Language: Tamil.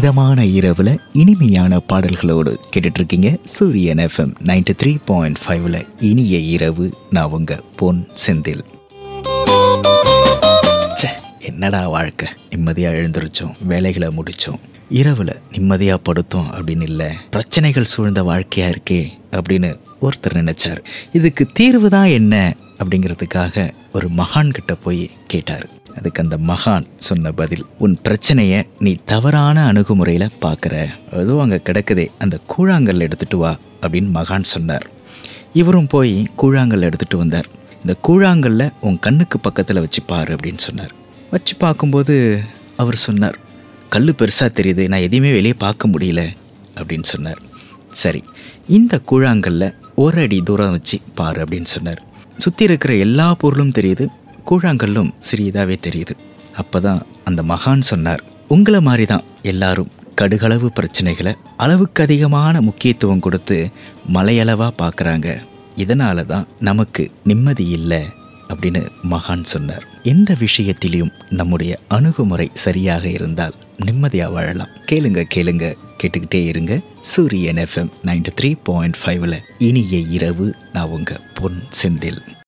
இதமான இரவுல இனிமையான பாடல்களோடு கேட்டுட்டு இருக்கீங்க சூரியன் எஃப்எம் நைன்டி த்ரீ பாயிண்ட் ஃபைவ்ல இனிய இரவு நான் உங்க பொன் செந்தில் ச்சே என்னடா வாழ்க்கை நிம்மதியாக எழுந்திருச்சோம் வேலைகளை முடித்தோம் இரவில் நிம்மதியாக படுத்தோம் அப்படின்னு இல்லை பிரச்சனைகள் சூழ்ந்த வாழ்க்கையாக இருக்கே அப்படின்னு ஒருத்தர் நினைச்சார் இதுக்கு தீர்வு தான் என்ன அப்படிங்கிறதுக்காக ஒரு மகான் கிட்ட போய் கேட்டார் அதுக்கு அந்த மகான் சொன்ன பதில் உன் பிரச்சனையை நீ தவறான அணுகுமுறையில் பார்க்குற அதுவும் அங்கே கிடக்குதே அந்த கூழாங்கல் எடுத்துட்டு வா அப்படின்னு மகான் சொன்னார் இவரும் போய் கூழாங்கல் எடுத்துட்டு வந்தார் இந்த கூழாங்கல்ல உன் கண்ணுக்கு பக்கத்தில் வச்சு பாரு அப்படின்னு சொன்னார் வச்சு பார்க்கும்போது அவர் சொன்னார் கல் பெருசாக தெரியுது நான் எதையுமே வெளியே பார்க்க முடியல அப்படின்னு சொன்னார் சரி இந்த கூழாங்கல்ல ஒரு அடி தூரம் வச்சு பாரு அப்படின்னு சொன்னார் சுற்றி இருக்கிற எல்லா பொருளும் தெரியுது கூழாங்கல்லும் சிறியதாகவே தெரியுது அப்போ தான் அந்த மகான் சொன்னார் உங்களை மாதிரி தான் எல்லாரும் கடுகளவு பிரச்சனைகளை அளவுக்கு அதிகமான முக்கியத்துவம் கொடுத்து மலையளவாக பார்க்குறாங்க இதனால தான் நமக்கு நிம்மதி இல்லை அப்படின்னு மகான் சொன்னார் எந்த விஷயத்திலையும் நம்முடைய அணுகுமுறை சரியாக இருந்தால் நிம்மதியாக வாழலாம் கேளுங்க கேளுங்க கேட்டுக்கிட்டே இருங்க சூரியன் எஃப்எம் நைன்டி த்ரீ பாயிண்ட் ஃபைவ்ல இனிய இரவு நான் உங்க பொன் செந்தில்